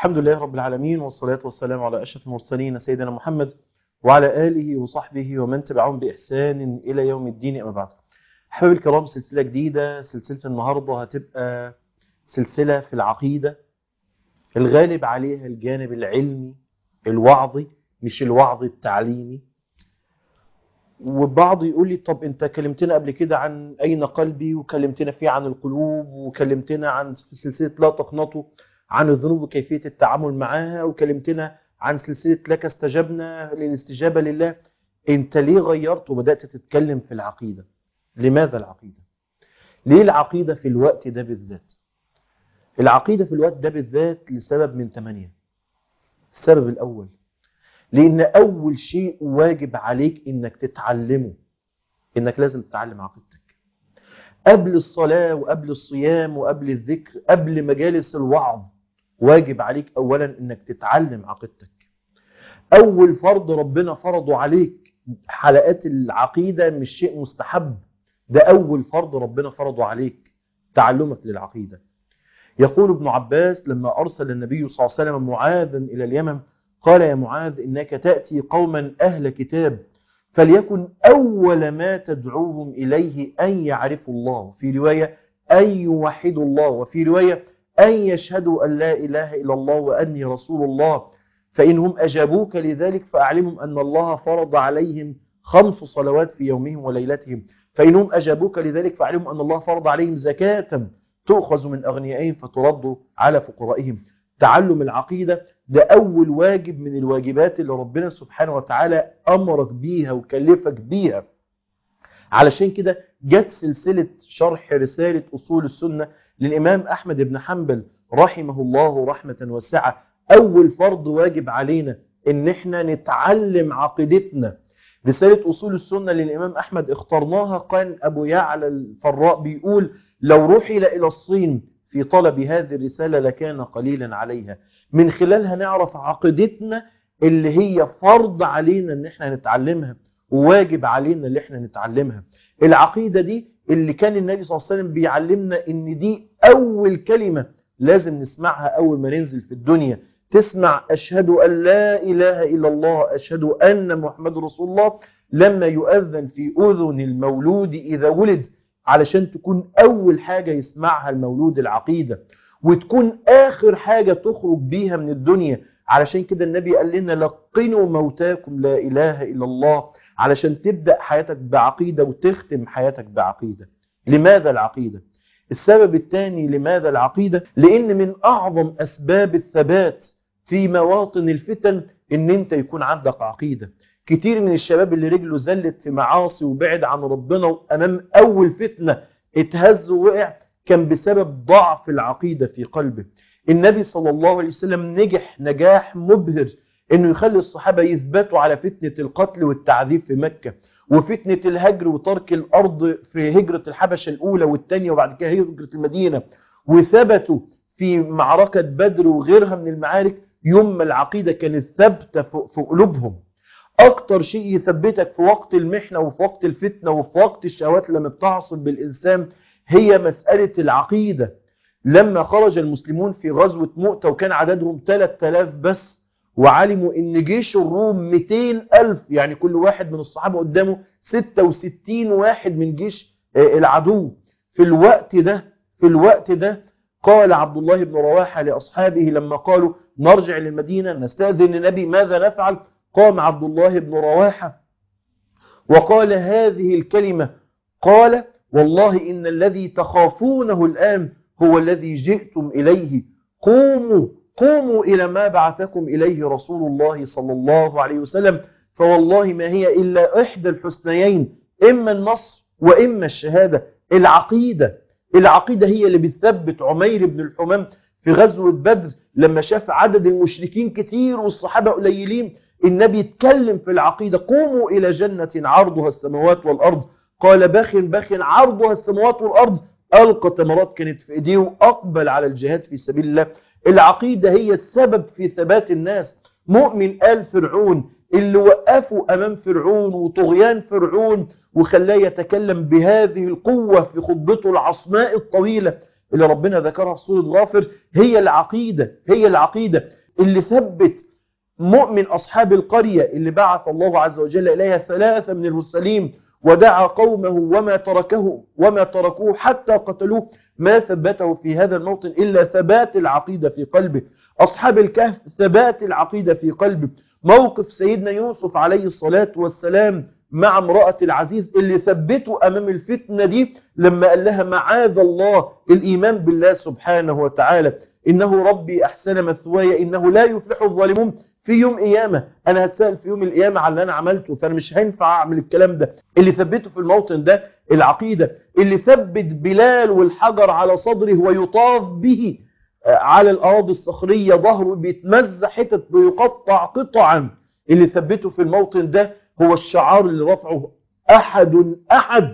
الحمد لله رب العالمين والصلاة والسلام على أشرف المرسلين سيدنا محمد وعلى آله وصحبه ومن تبعهم بإحسان إلى يوم الدين أما بعد حبايبي الكرام سلسلة جديدة سلسلة النهاردة هتبقى سلسلة في العقيدة الغالب عليها الجانب العلمي الوعظي مش الوعظ التعليمي وبعض يقول لي طب انت كلمتنا قبل كده عن اين قلبي وكلمتنا فيه عن القلوب وكلمتنا عن في سلسله لا تقنطوا عن الذنوب وكيفيه التعامل معاها وكلمتنا عن سلسله لك استجبنا للاستجابه لله انت ليه غيرت وبدات تتكلم في العقيده لماذا العقيده ليه العقيده في الوقت ده بالذات العقيده في الوقت ده بالذات لسبب من ثمانيه السبب الاول لان اول شيء واجب عليك انك تتعلمه انك لازم تتعلم عقيدتك قبل الصلاة وقبل الصيام وقبل الذكر قبل مجالس الوعظ واجب عليك اولا انك تتعلم عقيدتك اول فرض ربنا فرضه عليك حلقات العقيدة مش شيء مستحب ده اول فرض ربنا فرضه عليك تعلمك للعقيدة يقول ابن عباس لما ارسل النبي صلى الله عليه وسلم معاذا الى اليمن قال يا معاذ إنك تأتي قوما أهل كتاب فليكن أول ما تدعوهم إليه أن يعرفوا الله في رواية أن يوحدوا الله وفي رواية أن يشهدوا أن لا إله إلا الله وأني رسول الله فإنهم أجابوك لذلك فأعلمهم أن الله فرض عليهم خمس صلوات في يومهم وليلتهم فإنهم أجابوك لذلك فأعلمهم أن الله فرض عليهم زكاة تؤخذ من أغنيائهم فترد على فقرائهم تعلم العقيدة ده أول واجب من الواجبات اللي ربنا سبحانه وتعالى أمرك بيها وكلفك بيها علشان كده جت سلسلة شرح رسالة أصول السنة للإمام أحمد بن حنبل رحمه الله رحمة واسعة أول فرض واجب علينا إن احنا نتعلم عقيدتنا رسالة أصول السنة للإمام أحمد اخترناها كان أبو يعلى الفراء بيقول لو رحل إلى الصين في طلب هذه الرسالة لكان قليلا عليها من خلالها نعرف عقيدتنا اللي هي فرض علينا ان احنا نتعلمها وواجب علينا اللي احنا نتعلمها العقيدة دي اللي كان النبي صلى الله عليه وسلم بيعلمنا ان دي اول كلمة لازم نسمعها اول ما ننزل في الدنيا تسمع اشهد ان لا اله الا الله اشهد ان محمد رسول الله لما يؤذن في اذن المولود اذا ولد علشان تكون أول حاجة يسمعها المولود العقيدة وتكون آخر حاجة تخرج بيها من الدنيا علشان كده النبي قال لنا لقنوا موتاكم لا إله إلا الله علشان تبدأ حياتك بعقيدة وتختم حياتك بعقيدة لماذا العقيدة؟ السبب الثاني لماذا العقيدة؟ لأن من أعظم أسباب الثبات في مواطن الفتن إن أنت يكون عندك عقيدة كتير من الشباب اللي رجله زلت في معاصي وبعد عن ربنا وأمام أول فتنة اتهز ووقع كان بسبب ضعف العقيدة في قلبه النبي صلى الله عليه وسلم نجح نجاح مبهر انه يخلي الصحابة يثبتوا على فتنة القتل والتعذيب في مكة وفتنة الهجر وترك الأرض في هجرة الحبشة الأولى والثانية وبعد كده هجرة المدينة وثبتوا في معركة بدر وغيرها من المعارك يوم ما العقيدة كانت ثابتة في قلوبهم اكتر شيء يثبتك في وقت المحنة وفي وقت الفتنة وفي وقت الشهوات لما بتعصب بالإنسان هي مسألة العقيدة لما خرج المسلمون في غزوة مؤتة وكان عددهم 3000 بس وعلموا ان جيش الروم 200 ألف يعني كل واحد من الصحابة قدامه 66 واحد من جيش العدو في الوقت ده في الوقت ده قال عبد الله بن رواحة لأصحابه لما قالوا نرجع للمدينة نستأذن النبي ماذا نفعل قام عبد الله بن رواحة وقال هذه الكلمة قال والله إن الذي تخافونه الآن هو الذي جئتم إليه قوموا قوموا إلى ما بعثكم إليه رسول الله صلى الله عليه وسلم فوالله ما هي إلا إحدى الحسنيين إما النصر وإما الشهادة العقيدة العقيدة هي اللي بتثبت عمير بن الحمام في غزوة بدر لما شاف عدد المشركين كتير والصحابة قليلين النبي اتكلم في العقيدة قوموا إلى جنة عرضها السماوات والأرض قال بخ بخ عرضها السماوات والأرض ألقى تمرات كانت في إيديه وأقبل على الجهاد في سبيل الله العقيدة هي السبب في ثبات الناس مؤمن آل فرعون اللي وقفوا أمام فرعون وطغيان فرعون وخلاه يتكلم بهذه القوة في خطبته العصماء الطويلة اللي ربنا ذكرها في سورة غافر هي العقيدة هي العقيدة اللي ثبت مؤمن أصحاب القرية اللي بعث الله عز وجل إليها ثلاثة من المرسلين ودعا قومه وما تركه وما تركوه حتى قتلوه ما ثبته في هذا الموطن إلا ثبات العقيدة في قلبه أصحاب الكهف ثبات العقيدة في قلبه موقف سيدنا يوسف عليه الصلاة والسلام مع امرأة العزيز اللي ثبته أمام الفتنة دي لما قال لها معاذ الله الإيمان بالله سبحانه وتعالى إنه ربي أحسن مثواي إنه لا يفلح الظالمون في يوم قيامة أنا هتسأل في يوم القيامة على اللي أنا عملته فأنا مش هينفع أعمل الكلام ده اللي ثبته في الموطن ده العقيدة اللي ثبت بلال والحجر على صدره ويطاف به على الأراضي الصخرية ظهره بيتمزح حتت بيقطع قطعا اللي ثبته في الموطن ده هو الشعار اللي رفعه أحد أحد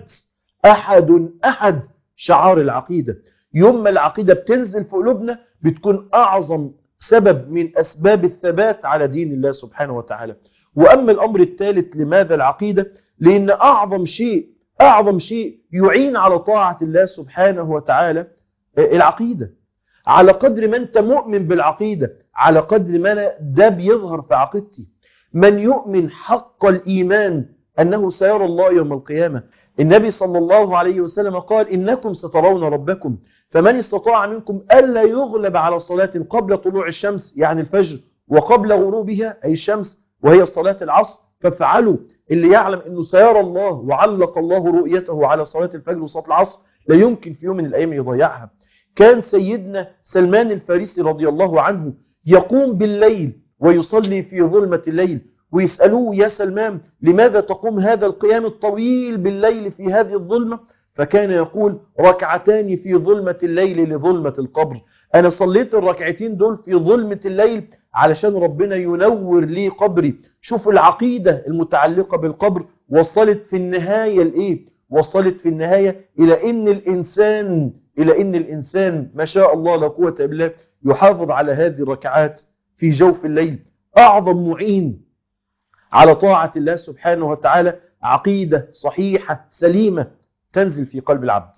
أحد أحد شعار العقيدة يوم ما العقيدة بتنزل في قلوبنا بتكون أعظم سبب من أسباب الثبات على دين الله سبحانه وتعالى وأما الأمر الثالث لماذا العقيدة لأن أعظم شيء أعظم شيء يعين على طاعة الله سبحانه وتعالى العقيدة على قدر ما أنت مؤمن بالعقيدة على قدر ما أنا ده بيظهر في عقيدتي من يؤمن حق الإيمان أنه سيرى الله يوم القيامة النبي صلى الله عليه وسلم قال إنكم سترون ربكم فمن استطاع منكم ألا يغلب على صلاة قبل طلوع الشمس يعني الفجر وقبل غروبها أي الشمس وهي صلاة العصر فافعلوا اللي يعلم أنه سيرى الله وعلق الله رؤيته على صلاة الفجر وصلاة العصر لا يمكن في يوم من الأيام يضيعها كان سيدنا سلمان الفارسي رضي الله عنه يقوم بالليل ويصلي في ظلمة الليل ويسألوه يا سلمان لماذا تقوم هذا القيام الطويل بالليل في هذه الظلمة فكان يقول ركعتان في ظلمة الليل لظلمة القبر أنا صليت الركعتين دول في ظلمة الليل علشان ربنا ينور لي قبري شوفوا العقيدة المتعلقة بالقبر وصلت في النهاية لإيه وصلت في النهاية إلى إن الإنسان إلى إن الإنسان ما شاء الله لا قوة إلا بالله يحافظ على هذه الركعات في جوف الليل أعظم معين على طاعة الله سبحانه وتعالى عقيدة صحيحة سليمة تنزل في قلب العبد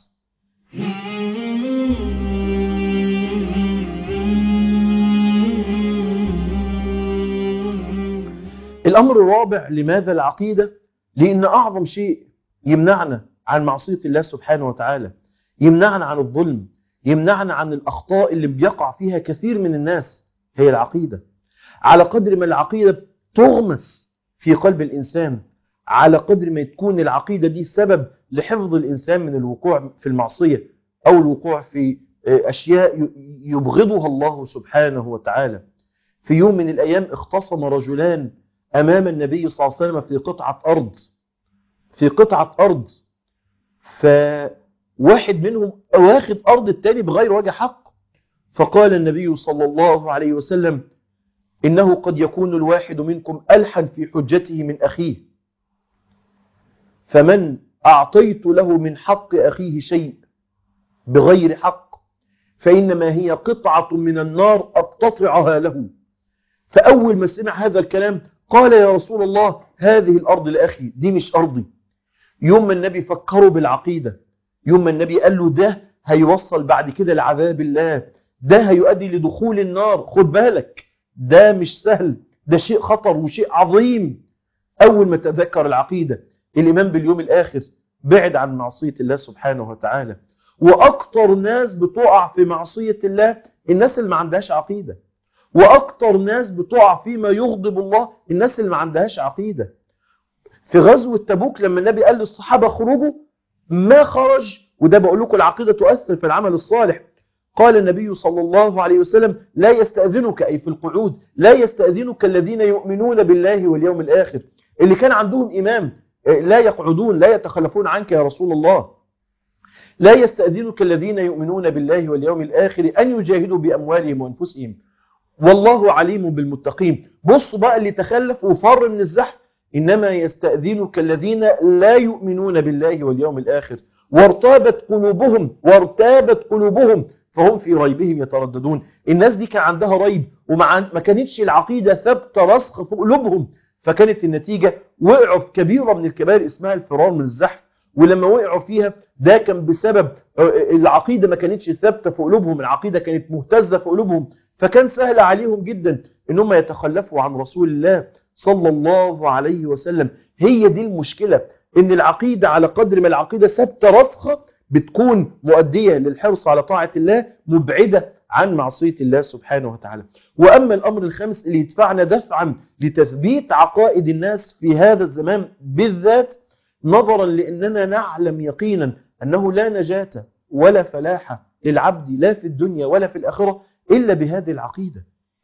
الأمر الرابع لماذا العقيدة لأن أعظم شيء يمنعنا عن معصية الله سبحانه وتعالى يمنعنا عن الظلم يمنعنا عن الأخطاء اللي بيقع فيها كثير من الناس هي العقيدة على قدر ما العقيدة تغمس في قلب الإنسان على قدر ما تكون العقيدة دي سبب لحفظ الإنسان من الوقوع في المعصية أو الوقوع في أشياء يبغضها الله سبحانه وتعالى في يوم من الأيام اختصم رجلان أمام النبي صلى الله عليه وسلم في قطعة أرض في قطعة أرض فواحد منهم واخد أرض التاني بغير وجه حق فقال النبي صلى الله عليه وسلم إنه قد يكون الواحد منكم ألحن في حجته من أخيه فمن أعطيت له من حق أخيه شيء بغير حق فإنما هي قطعة من النار أقتطعها له فأول ما سمع هذا الكلام قال يا رسول الله هذه الأرض لأخي دي مش أرضي يوم ما النبي فكروا بالعقيدة يوم ما النبي قال له ده هيوصل بعد كده لعذاب الله ده هيؤدي لدخول النار خد بالك ده مش سهل ده شيء خطر وشيء عظيم أول ما تذكر العقيدة الإيمان باليوم الآخر بعد عن معصية الله سبحانه وتعالى وأكتر ناس بتقع في معصية الله الناس اللي ما عندهاش عقيدة وأكتر ناس بتقع فيما يغضب الله الناس اللي ما عندهاش عقيدة في غزوة تبوك لما النبي قال للصحابة خرجوا ما خرج وده بقول لكم العقيدة تؤثر في العمل الصالح قال النبي صلى الله عليه وسلم لا يستأذنك أي في القعود لا يستأذنك الذين يؤمنون بالله واليوم الآخر اللي كان عندهم إمام لا يقعدون لا يتخلفون عنك يا رسول الله لا يستأذنك الذين يؤمنون بالله واليوم الآخر أن يجاهدوا بأموالهم وأنفسهم والله عليم بالمتقين بصوا بقى اللي تخلف وفر من الزحف إنما يستأذنك الذين لا يؤمنون بالله واليوم الآخر وارتابت قلوبهم وارتابت قلوبهم فهم في ريبهم يترددون الناس دي كان عندها ريب وما ما كانتش العقيدة ثابته رسخ في قلوبهم فكانت النتيجة وقعوا في كبيرة من الكبائر اسمها الفرار من الزحف ولما وقعوا فيها ده كان بسبب العقيدة ما كانتش ثابتة في قلوبهم العقيدة كانت مهتزة في قلوبهم فكان سهل عليهم جدا ان هم يتخلفوا عن رسول الله صلى الله عليه وسلم هي دي المشكلة ان العقيدة على قدر ما العقيدة ثابتة راسخة بتكون مؤدية للحرص على طاعة الله مبعدة عن معصية الله سبحانه وتعالى وأما الأمر الخامس اللي يدفعنا دفعا لتثبيت عقائد الناس في هذا الزمان بالذات نظرا لأننا نعلم يقينا أنه لا نجاة ولا فلاح للعبد لا في الدنيا ولا في الآخرة إلا بهذه العقيدة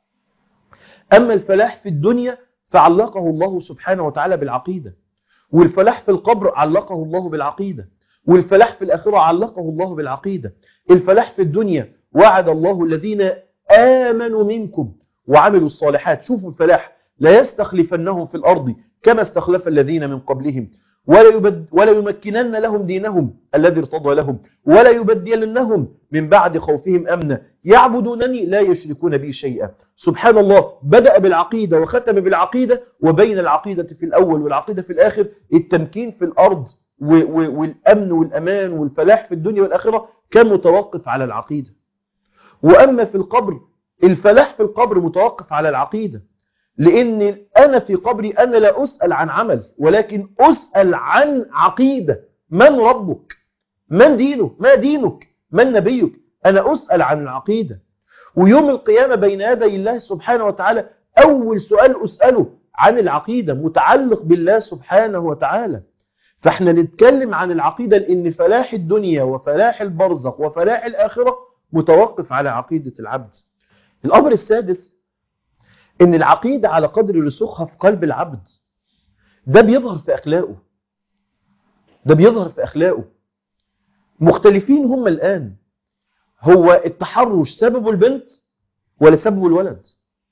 أما الفلاح في الدنيا فعلقه الله سبحانه وتعالى بالعقيدة والفلاح في القبر علقه الله بالعقيدة والفلاح في الآخرة علقه الله بالعقيدة الفلاح في الدنيا وعد الله الذين آمنوا منكم وعملوا الصالحات شوفوا الفلاح لا يستخلفنهم في الأرض كما استخلف الذين من قبلهم ولا, يبد ولا يمكنن لهم دينهم الذي ارتضى لهم ولا يبدلنهم من بعد خوفهم أمنا يعبدونني لا يشركون بي شيئا سبحان الله بدأ بالعقيدة وختم بالعقيدة وبين العقيدة في الأول والعقيدة في الآخر التمكين في الأرض والأمن والأمان والفلاح في الدنيا والآخرة كان متوقف على العقيدة وأما في القبر الفلاح في القبر متوقف على العقيدة لأن أنا في قبري أنا لا أسأل عن عمل ولكن أسأل عن عقيدة من ربك من دينك ما دينك من نبيك أنا أسأل عن العقيدة ويوم القيامة بين يدي الله سبحانه وتعالى أول سؤال أسأله عن العقيدة متعلق بالله سبحانه وتعالى فاحنا نتكلم عن العقيدة لأن فلاح الدنيا وفلاح البرزخ وفلاح الآخرة متوقف على عقيدة العبد الأمر السادس ان العقيدة على قدر رسوخها في قلب العبد ده بيظهر في أخلاقه ده بيظهر في أخلاقه مختلفين هم الآن هو التحرش سببه البنت ولا سببه الولد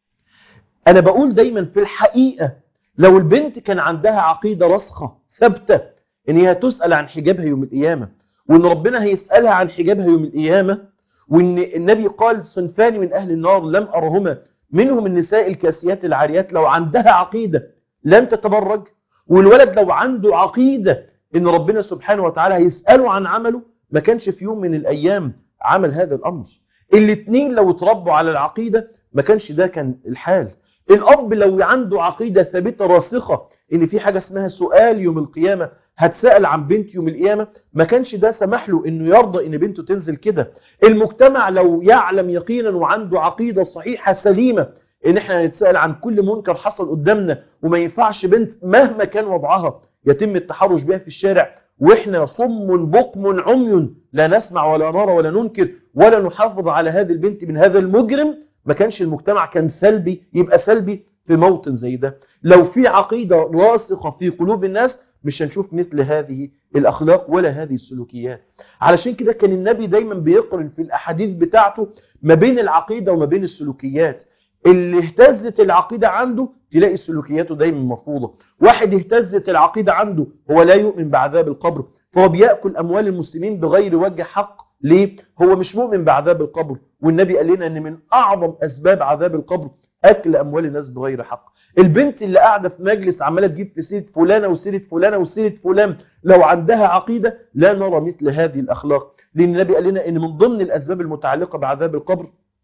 أنا بقول دايما في الحقيقة لو البنت كان عندها عقيدة رسخة ثابتة إن هي تسأل عن حجابها يوم القيامة وإن ربنا هيسألها عن حجابها يوم القيامة وإن النبي قال صنفان من أهل النار لم أرهما منهم النساء الكاسيات العاريات لو عندها عقيدة لن تتبرج والولد لو عنده عقيدة ان ربنا سبحانه وتعالى هيسأله عن عمله ما كانش في يوم من الايام عمل هذا الامر الاثنين لو اتربوا على العقيدة ما كانش ده كان الحال الاب لو عنده عقيدة ثابتة راسخة ان في حاجة اسمها سؤال يوم القيامة هتسأل عن بنت يوم القيامة ما كانش ده سمح له انه يرضى ان بنته تنزل كده المجتمع لو يعلم يقينا وعنده عقيدة صحيحة سليمة ان احنا نتسأل عن كل منكر حصل قدامنا وما ينفعش بنت مهما كان وضعها يتم التحرش بها في الشارع واحنا صم بكم عمي لا نسمع ولا نرى ولا ننكر ولا نحافظ على هذه البنت من هذا المجرم ما كانش المجتمع كان سلبي يبقى سلبي في موطن زي ده لو في عقيدة راسخة في قلوب الناس مش هنشوف مثل هذه الأخلاق ولا هذه السلوكيات علشان كده كان النبي دايما بيقرن في الأحاديث بتاعته ما بين العقيدة وما بين السلوكيات اللي اهتزت العقيدة عنده تلاقي سلوكياته دايما مرفوضة واحد اهتزت العقيدة عنده هو لا يؤمن بعذاب القبر فهو بيأكل أموال المسلمين بغير وجه حق ليه؟ هو مش مؤمن بعذاب القبر والنبي قال لنا أن من أعظم أسباب عذاب القبر أكل أموال الناس بغير حق البنت اللي قاعدة في مجلس عمالة تجيب في سيرة فلانة وسيرة فلانة وسيرة فلان لو عندها عقيدة لا نرى مثل هذه الأخلاق لأن النبي قال لنا أن من ضمن الأسباب المتعلقة بعذاب القبر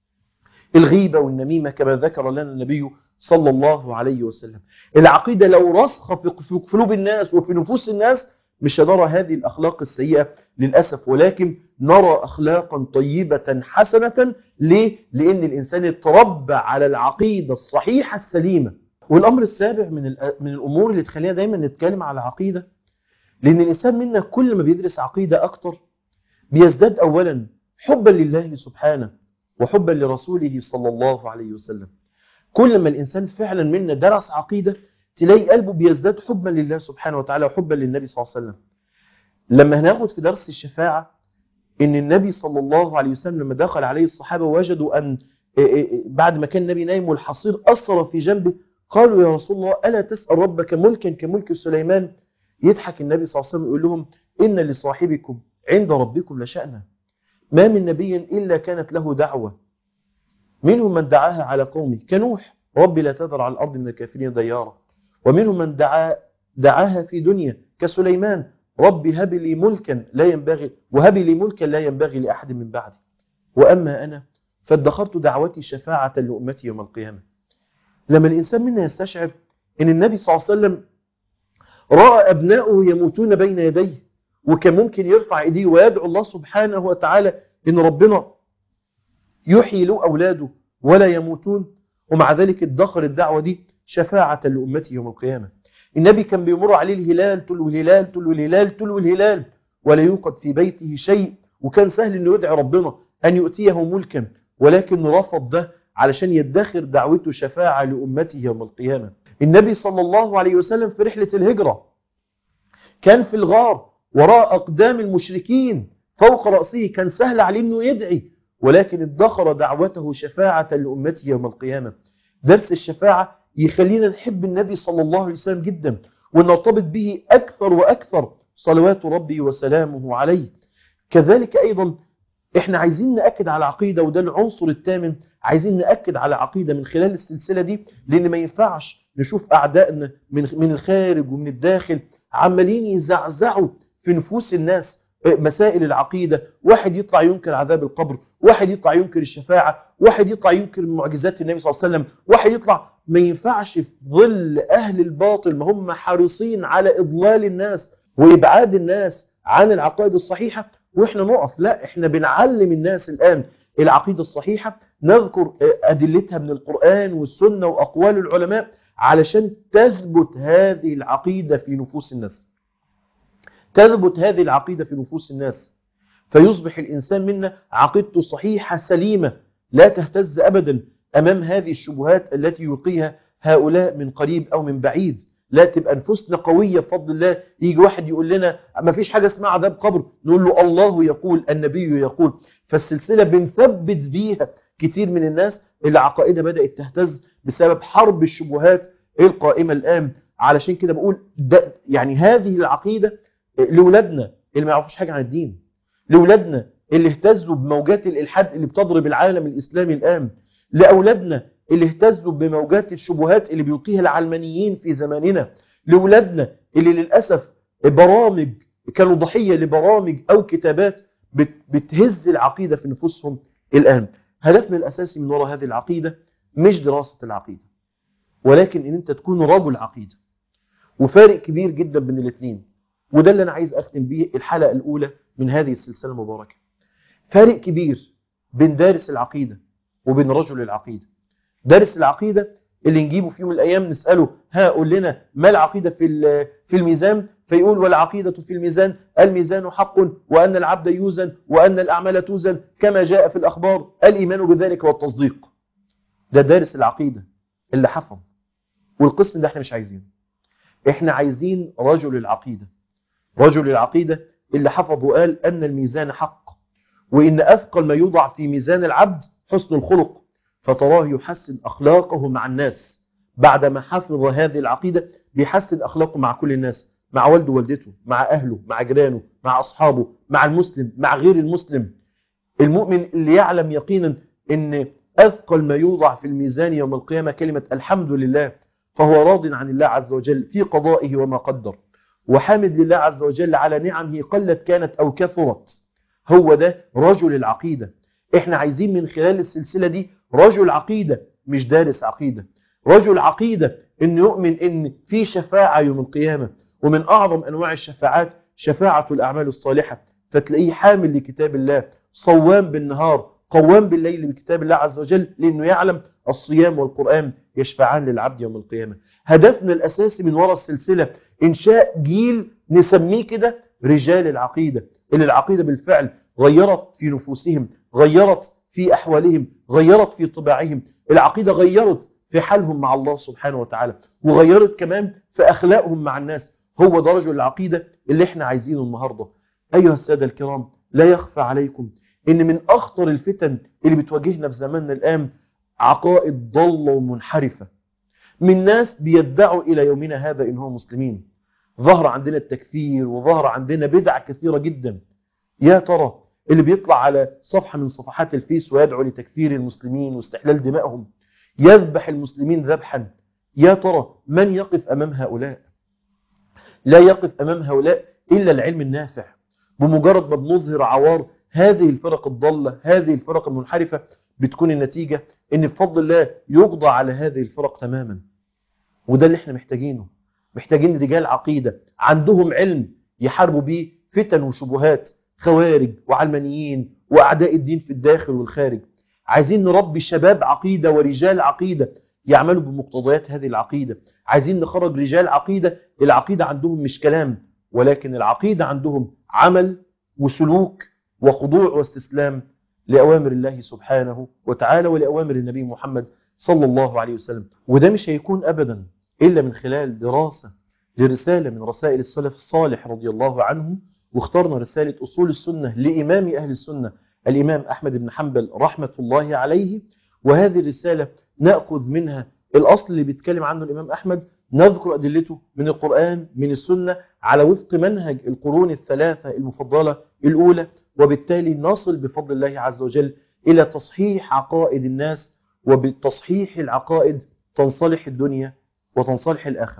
الغيبة والنميمة كما ذكر لنا النبي صلى الله عليه وسلم العقيدة لو رسخ في قلوب الناس وفي نفوس الناس مش هنرى هذه الأخلاق السيئة للأسف ولكن نرى أخلاقا طيبة حسنة ليه؟ لأن الإنسان اتربى على العقيدة الصحيحة السليمة والأمر السابع من, من الأمور اللي تخلينا دايما نتكلم على عقيدة لأن الإنسان منا كل ما بيدرس عقيدة أكتر بيزداد أولا حبا لله سبحانه وحبا لرسوله صلى الله عليه وسلم كل ما الإنسان فعلا منا درس عقيدة تلاقي قلبه بيزداد حبا لله سبحانه وتعالى وحبا للنبي صلى الله عليه وسلم لما هناخد في درس الشفاعة ان النبي صلى الله عليه وسلم لما دخل عليه الصحابة وجدوا أن بعد ما كان النبي نايم والحصير أثر في جنبه قالوا يا رسول الله ألا تسأل ربك ملكا كملك سليمان يضحك النبي صلى الله عليه وسلم يقول لهم إن لصاحبكم عند ربكم لشأنا ما من نبي إلا كانت له دعوة منهم من دعاها على قومه كنوح ربي لا تذر على الأرض من الكافرين ديارا ومنهم من دعا دعاها في دنيا كسليمان رب هب لي ملكا لا ينبغي وهب لي ملكا لا ينبغي لأحد من بعدي وأما أنا فادخرت دعوتي شفاعة لأمتي يوم القيامة لما الإنسان منا يستشعر أن النبي صلى الله عليه وسلم رأى أبنائه يموتون بين يديه وكان ممكن يرفع إيديه ويدعو الله سبحانه وتعالى أن ربنا يحيي له أولاده ولا يموتون ومع ذلك ادخر الدعوة دي شفاعة لأمتي يوم القيامة النبي كان بيمر عليه الهلال تلو الهلال تلو الهلال تلو الهلال ولا يوقد في بيته شيء وكان سهل أنه يدعي ربنا أن يؤتيه ملكا ولكن رفض ده علشان يدخر دعوته شفاعة لأمته يوم القيامة النبي صلى الله عليه وسلم في رحلة الهجرة كان في الغار وراء أقدام المشركين فوق رأسه كان سهل عليه أنه يدعي ولكن ادخر دعوته شفاعة لأمته يوم القيامة درس الشفاعة يخلينا نحب النبي صلى الله عليه وسلم جدا ونرتبط به أكثر وأكثر صلوات ربي وسلامه عليه كذلك أيضا احنا عايزين نأكد على عقيدة وده العنصر الثامن عايزين نأكد على عقيدة من خلال السلسلة دي لأن ما ينفعش نشوف أعدائنا من من الخارج ومن الداخل عمالين يزعزعوا في نفوس الناس مسائل العقيدة واحد يطلع ينكر عذاب القبر واحد يطلع ينكر الشفاعة واحد يطلع ينكر معجزات النبي صلى الله عليه وسلم واحد يطلع ما ينفعش في ظل أهل الباطل ما هم حريصين على إضلال الناس وإبعاد الناس عن العقائد الصحيحة وإحنا نقف لا إحنا بنعلم الناس الآن العقيدة الصحيحة نذكر أدلتها من القرآن والسنة وأقوال العلماء علشان تثبت هذه العقيدة في نفوس الناس تثبت هذه العقيدة في نفوس الناس فيصبح الإنسان منا عقيدته صحيحة سليمة لا تهتز أبدا أمام هذه الشبهات التي يلقيها هؤلاء من قريب أو من بعيد لا تبقى نفوسنا قوية بفضل الله يجي واحد يقول لنا ما فيش حاجة اسمها عذاب قبر نقول له الله يقول النبي يقول فالسلسلة بنثبت بيها كتير من الناس اللي عقائدها بدأت تهتز بسبب حرب الشبهات القائمة الآن علشان كده بقول ده يعني هذه العقيدة لولادنا اللي ما يعرفوش حاجة عن الدين لولادنا اللي اهتزوا بموجات الإلحاد اللي بتضرب العالم الإسلامي الآن لأولادنا اللي اهتزوا بموجات الشبهات اللي بيلقيها العلمانيين في زماننا لولادنا اللي للأسف برامج كانوا ضحية لبرامج أو كتابات بتهز العقيدة في نفوسهم الآن هدفنا الأساسي من وراء هذه العقيدة مش دراسة العقيدة ولكن ان انت تكون رجل عقيدة وفارق كبير جدا بين الاثنين وده اللي انا عايز اختم بيه الحلقة الاولى من هذه السلسلة المباركة فارق كبير بين دارس العقيدة وبين رجل العقيدة دارس العقيدة اللي نجيبه في يوم من الايام نسأله ها قول لنا ما العقيدة في في الميزان فيقول والعقيدة في الميزان الميزان حق وأن العبد يوزن وأن الأعمال توزن كما جاء في الأخبار الإيمان بذلك والتصديق ده دارس العقيدة اللي حفظ والقسم ده احنا مش عايزينه احنا عايزين رجل العقيدة رجل العقيدة اللي حفظ وقال أن الميزان حق وإن أثقل ما يوضع في ميزان العبد حسن الخلق فتراه يحسن أخلاقه مع الناس بعدما حفظ هذه العقيدة بيحسن أخلاقه مع كل الناس مع والده ووالدته مع أهله مع جيرانه مع أصحابه مع المسلم مع غير المسلم المؤمن اللي يعلم يقينا أن أثقل ما يوضع في الميزان يوم القيامة كلمة الحمد لله فهو راض عن الله عز وجل في قضائه وما قدر وحامد لله عز وجل على نعمه قلت كانت أو كثرت هو ده رجل العقيدة احنا عايزين من خلال السلسلة دي رجل عقيدة مش دارس عقيدة رجل عقيدة ان يؤمن ان في شفاعة يوم القيامة ومن أعظم أنواع الشفاعات شفاعة الأعمال الصالحة فتلاقيه حامل لكتاب الله صوام بالنهار قوام بالليل بكتاب الله عز وجل لأنه يعلم الصيام والقرآن يشفعان للعبد يوم القيامة هدفنا الأساسي من وراء السلسلة إنشاء جيل نسميه كده رجال العقيدة اللي العقيدة بالفعل غيرت في نفوسهم غيرت في أحوالهم غيرت في طباعهم العقيدة غيرت في حالهم مع الله سبحانه وتعالى وغيرت كمان في أخلاقهم مع الناس هو ده رجل العقيدة اللي احنا عايزينه النهاردة أيها السادة الكرام لا يخفى عليكم ان من اخطر الفتن اللي بتواجهنا في زماننا الان عقائد ضالة ومنحرفة من ناس بيدعوا الى يومنا هذا انهم مسلمين ظهر عندنا التكفير وظهر عندنا بدع كثيرة جدا يا ترى اللي بيطلع على صفحة من صفحات الفيس ويدعو لتكفير المسلمين واستحلال دمائهم يذبح المسلمين ذبحا يا ترى من يقف امام هؤلاء لا يقف امام هؤلاء إلا العلم النافع بمجرد ما بنظهر عوار هذه الفرق الضالة هذه الفرق المنحرفة بتكون النتيجة ان بفضل الله يقضى على هذه الفرق تماما وده اللي احنا محتاجينه محتاجين رجال عقيدة عندهم علم يحاربوا بيه فتن وشبهات خوارج وعلمانيين وأعداء الدين في الداخل والخارج عايزين نربي شباب عقيدة ورجال عقيدة يعملوا بمقتضيات هذه العقيدة عايزين نخرج رجال عقيدة العقيدة عندهم مش كلام ولكن العقيدة عندهم عمل وسلوك وخضوع واستسلام لأوامر الله سبحانه وتعالى ولأوامر النبي محمد صلى الله عليه وسلم وده مش هيكون أبدا إلا من خلال دراسة لرسالة من رسائل السلف الصالح رضي الله عنهم واخترنا رسالة أصول السنة لإمام أهل السنة الإمام أحمد بن حنبل رحمة الله عليه وهذه الرسالة نأخذ منها الأصل اللي بيتكلم عنه الإمام أحمد نذكر أدلته من القرآن من السنة على وفق منهج القرون الثلاثة المفضلة الأولى وبالتالي نصل بفضل الله عز وجل إلى تصحيح عقائد الناس وبتصحيح العقائد تنصلح الدنيا وتنصلح الآخرة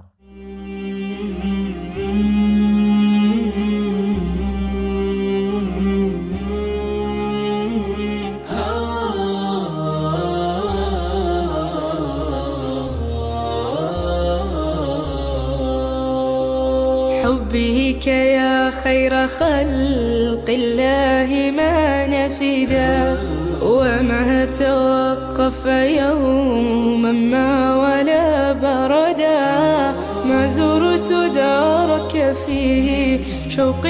حبك يا خير خلق الله ما نفدا وما توقف يوما ما ولا بردا ما زرت دارك فيه شوق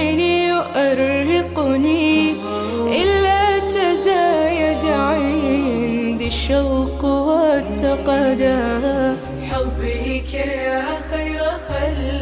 يؤرقني إلا تزايد عندي الشوق والتقدا حبك يا خير خلق